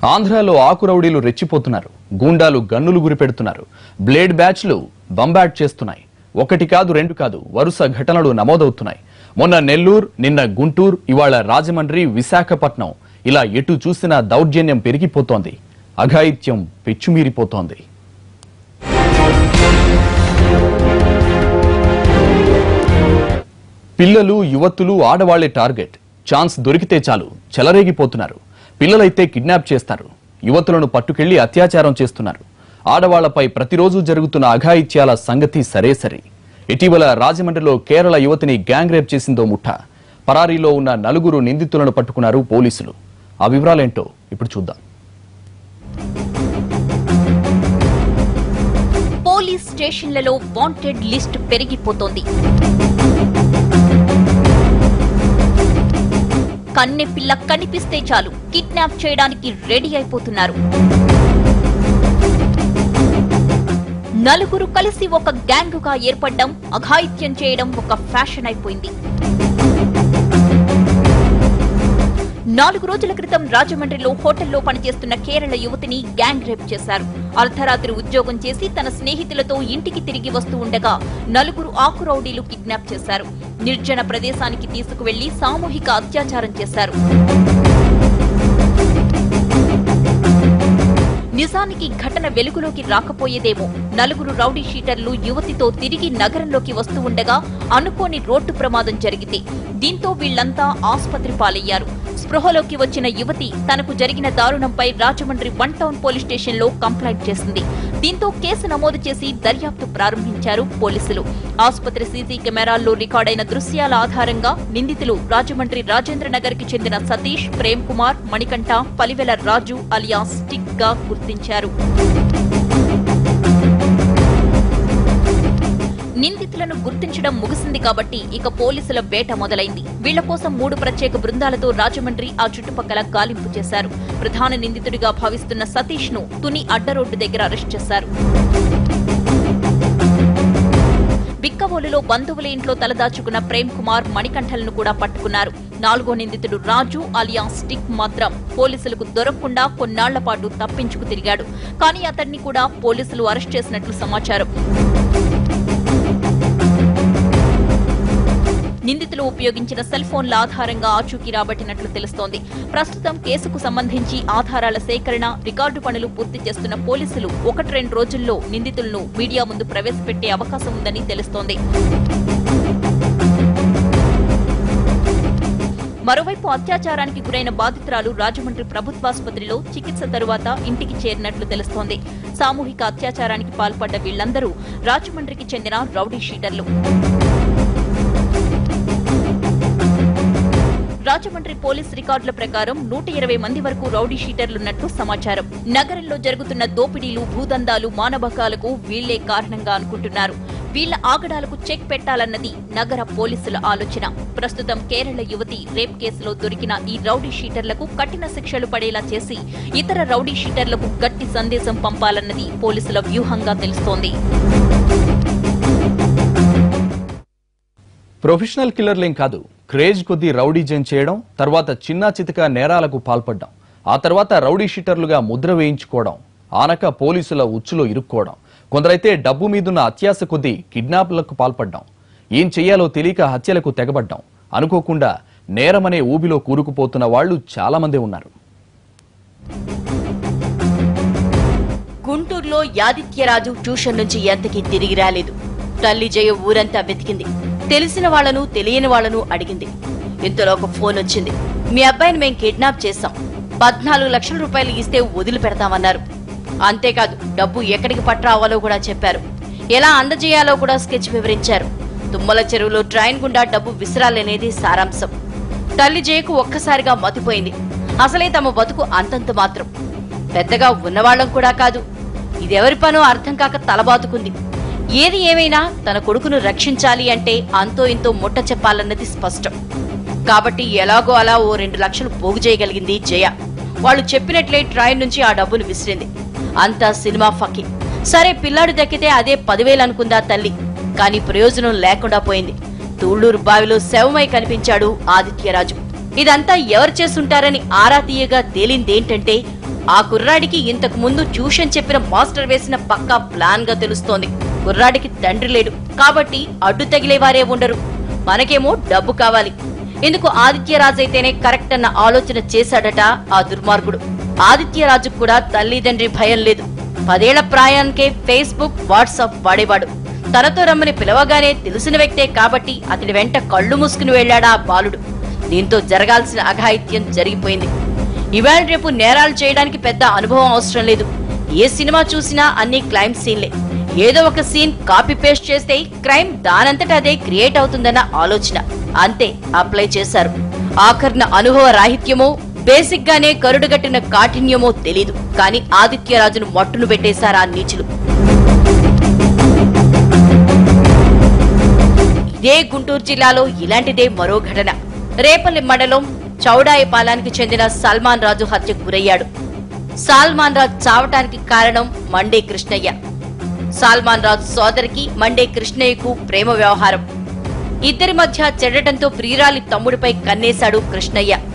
ఆంధ్రాలో ఆకు రౌడీలు రెచ్చిపోతున్నారు గూండాలు గన్నులు గురిపెడుతున్నారు బ్లేడ్ బ్యాచ్లు బంబాట్ చేస్తున్నాయి ఒకటి కాదు రెండు కాదు వరుస ఘటనలు నమోదవుతున్నాయి మొన్న నెల్లూరు నిన్న గుంటూరు ఇవాళ రాజమండ్రి విశాఖపట్నం ఇలా ఎటు చూసినా దౌర్జన్యం పెరిగిపోతోంది అఘాయిత్యం పెచ్చుమీరిపోతోంది పిల్లలు యువతులు ఆడవాళ్లే టార్గెట్ ఛాన్స్ దొరికితే చాలు చెలరేగిపోతున్నారు పిల్లలైతే కిడ్నాప్ చేస్తారు యువతులను పట్టుకెళ్లి అత్యాచారం చేస్తున్నారు ఆడవాళ్లపై ప్రతిరోజు జరుగుతున్న అఘాయిత్యాల సంగతి సరే సరే ఇటీవల రాజమండ్రిలో కేరళ యువతిని గ్యాంగ్ రేప్ చేసిందో ముఠ పరారీలో ఉన్న నలుగురు నిందితులను పట్టుకున్నారు పోలీసులు ఆ వివరాలేంటో ఇప్పుడు చూద్దాం పోలీస్ స్టేషన్లలో వాంటెడ్ లిస్ట్ పెరిగిపోతోంది కన్నె పిల్ల కనిపిస్తే చాలు కిడ్నాప్ చేయడానికి రెడీ అయిపోతున్నారు నలుగురు కలిసి ఒక గ్యాంగుగా ఏర్పడడం అఘాయిత్యం చేయడం ఒక ఫ్యాషన్ అయిపోయింది నాలుగు రోజుల క్రితం రాజమండ్రిలో హోటల్లో పనిచేస్తున్న కేరళ యువతిని గ్యాంగ్ రేప్ చేశారు అర్ధరాత్రి ఉద్యోగం చేసి తన స్నేహితులతో ఇంటికి తిరిగి వస్తూ ఉండగా నలుగురు ఆకు రౌడీలు కిడ్నాప్ చేశారు నిర్జన ప్రదేశానికి తీసుకువెళ్లి సామూహిక అత్యాచారం చేశారు నిజానికి ఘటన వెలుగులోకి రాకపోయేదేమో నలుగురు రౌడీ షీటర్లు యువతితో తిరిగి నగరంలోకి వస్తూ ఉండగా అనుకోని రోడ్డు ప్రమాదం జరిగింది దీంతో వీళ్లంతా ఆసుపత్రి పాలయ్యారు స్పృహలోకి వచ్చిన యువతి తనకు జరిగిన దారుణంపై రాజమండ్రి వన్ టౌన్ పోలీస్ స్టేషన్లో కంప్లైంట్ చేసింది దీంతో కేసు నమోదు చేసి దర్యాప్తు ప్రారంభించారు పోలీసులు ఆసుపత్రి సీసీ కెమెరాల్లో రికార్డైన దృశ్యాల ఆధారంగా నిందితులు రాజమండ్రి రాజేంద్ర నగర్ కి చెందిన సతీష్ ప్రేమ్ కుమార్ మణికంఠ పలివెల రాజు అలియాస్ స్టిక్ గా గుర్తించారు నిందితులను గుర్తించడం ముగిసింది కాబట్టి ఇక పోలీసుల వేట మొదలైంది వీళ్ల కోసం మూడు ప్రత్యేక బృందాలతో రాజమండ్రి ఆ చుట్టుపక్కల గాలింపు చేశారు ప్రధాన నిందితుడిగా భావిస్తున్న సతీష్ ను తుని అడ్డరోడ్డు దగ్గర అరెస్ట్ చేశారు బిక్కవోలులో బంధువుల ఇంట్లో తలదాచుకున్న ప్రేమ్ కుమార్ మణికంఠలను కూడా పట్టుకున్నారు నాలుగో నిందితుడు రాజు అలియా స్టిక్ మాత్రం పోలీసులకు దొరకకుండా కొన్నాళ్ల పాటు తప్పించుకు తిరిగాడు కానీ అతన్ని కూడా పోలీసులు అరెస్ట్ చేసినట్లు సమాచారం నిందితులు ఉపయోగించిన సెల్ ఫోన్ల ఆధారంగా ఆచూకీ రాబట్టినట్లు తెలుస్తోంది ప్రస్తుతం కేసుకు సంబంధించి ఆధారాల సేకరణ రికార్డు పనులు పూర్తి చేస్తున్న పోలీసులు ఒకటి రెండు రోజుల్లో నిందితులను మీడియా ముందు ప్రవేశపెట్టే అవకాశం ఉందని తెలుస్తోంది మరోవైపు అత్యాచారానికి గురైన బాధితురాలు రాజమండ్రి ప్రభుత్వాసుపత్రిలో చికిత్స తరువాత ఇంటికి చేరినట్లు తెలుస్తోంది సామూహిక అత్యాచారానికి పాల్పడ్డ వీళ్లందరూ రాజమండ్రికి చెందిన రౌడీ షీటర్లు రాజమండ్రి పోలీస్ రికార్డుల ప్రకారం నూట ఇరవై మంది వరకు రౌడీ షీటర్లున్నట్లు సమాచారం నగరంలో జరుగుతున్న దోపిడీలు భూదందాలు మానవకాలకు వీళ్లే కారణంగా అనుకుంటున్నారు వీళ్ల ఆగడాలకు చెక్ పెట్టాలన్నది నగర పోలీసుల ఆలోచన ప్రస్తుతం కేరళ యువతి రేప్ కేసులో దొరికిన ఈ రౌడీ షీటర్లకు కఠిన శిక్షలు పడేలా చేసి ఇతర రౌడీ షీటర్లకు గట్టి సందేశం పంపాలన్నది పోలీసుల వ్యూహంగా తెలుస్తోంది ప్రొఫెషనల్ కిల్లర్లేం కాదు క్రేజ్ కొద్దీ రౌడీజం చేయడం తర్వాత చిన్న చితక నేరాలకు పాల్పడడం ఆ తర్వాత రౌడీ షీటర్లుగా ముద్ర వేయించుకోవడం ఆనక పోలీసుల ఉచ్చులో ఇరుక్కోవడం కొందరైతే డబ్బు మీదున్న అత్యాశ కొద్దీ కిడ్నాప్లకు పాల్పడ్డం ఏం చెయ్యాలో తెలియక హత్యలకు తెగబడ్డం అనుకోకుండా నేరమనే ఊబిలో కూరుకుపోతున్న వాళ్ళు చాలా మందే ఉన్నారు గుంటూరులో యాదిత్యరాజు ట్యూషన్ నుంచి ఎంతకీ తిరిగి రాలేదు తల్లి జయ ఊరంతా వెతికింది తెలిసిన వాళ్లను తెలియని వాళ్లను అడిగింది ఇంతలో ఒక ఫోన్ వచ్చింది మీ అబ్బాయిని మేం కిడ్నాప్ చేశాం పద్నాలుగు లక్షల రూపాయలు ఇస్తే వదిలిపెడతామన్నారు అంతేకాదు డబ్బు ఎక్కడికి పట్రావాలో కూడా చెప్పారు ఎలా అందజేయాలో కూడా స్కెచ్ వివరించారు తుమ్మల చెరువులో ట్రైన్ గుండా డబ్బు విసిరాలనేది సారాంశం తల్లి జయకు ఒక్కసారిగా మతిపోయింది అసలే తమ బతుకు అంతంత మాత్రం పెద్దగా ఉన్నవాళ్లం కూడా కాదు ఇదెవరి పనో అర్థం కాక తలబాదుకుంది ఏది ఏమైనా తన కొడుకును రక్షించాలి అంటే అంతో ఇంతో ముట్ట చెప్పాలన్నది స్పష్టం కాబట్టి ఎలాగో అలా ఓ రెండు లక్షలు పోగు చేయగలిగింది జయ వాళ్ళు చెప్పినట్లే ట్రైన్ నుంచి ఆ డబ్బును విసిరింది అంతా సినిమా ఫకి సరే పిల్లాడు దక్కితే అదే పదివేలు అనుకుందా తల్లి కానీ ప్రయోజనం లేకుండా పోయింది తూళ్లూరు బావిలో శవమై కనిపించాడు ఆదిత్యరాజు ఇదంతా ఎవరు చేస్తుంటారని ఆరా తీయగా తేలిందేంటంటే ఆ కుర్రాడికి ఇంతకు ముందు ట్యూషన్ చెప్పిన మాస్టర్ వేసిన పక్కా ప్లాన్ గా తెలుస్తోంది కుర్రాడికి తండ్రి లేడు కాబట్టి అడ్డు తగిలేవారే ఉండరు మనకేమో డబ్బు కావాలి ఇందుకు ఆదిత్యరాజు అయితేనే కరెక్ట్ అన్న ఆలోచన చేశాడట ఆ దుర్మార్గుడు ఆదిత్యరాజుకు కూడా తల్లిదండ్రి భయం లేదు పదేళ్ల ప్రాయానికే ఫేస్బుక్ వాట్సాప్ వాడేవాడు తనతో రమ్మని పిలవగానే తెలిసిన వ్యక్తే కాబట్టి అతడి వెంట కళ్ళు మూసుకుని వెళ్లాడా ఆ బాలుడు దీంతో జరగాల్సిన అఘాయిత్యం జరిగిపోయింది ఇవాళ రేపు నేరాలు చేయడానికి పెద్ద అనుభవం అవసరం లేదు ఏ సినిమా చూసినా అన్ని క్రైమ్ సీన్లే ఏదో ఒక సీన్ కాపీ పేస్ట్ చేస్తే క్రైమ్ దానంతట అదే క్రియేట్ అవుతుందన్న ఆలోచన అంతే అప్లై చేశారు ఆఖర్న అనుభవ రాహిత్యమో బేసిక్ గానే కరుడుగట్టిన కాఠిన్యమో తెలీదు కానీ ఆదిత్యరాజును మట్టును పెట్టేశారు ఆ నీచులు ఇదే గుంటూరు జిల్లాలో ఇలాంటిదే మరో ఘటన రేపల్లి మండలం చౌడాయిపాలానికి చెందిన సల్మాన్ రాజు హత్యకు గురయ్యాడు సల్మాన్ రాజు చావటానికి కారణం మండే కృష్ణయ్య సల్మాన్ రాజు సోదరికి మండే కృష్ణయ్యకు ప్రేమ వ్యవహారం ఇద్దరి మధ్య చెడటంతో ప్రియురాలి తమ్ముడిపై కన్నేశాడు కృష్ణయ్య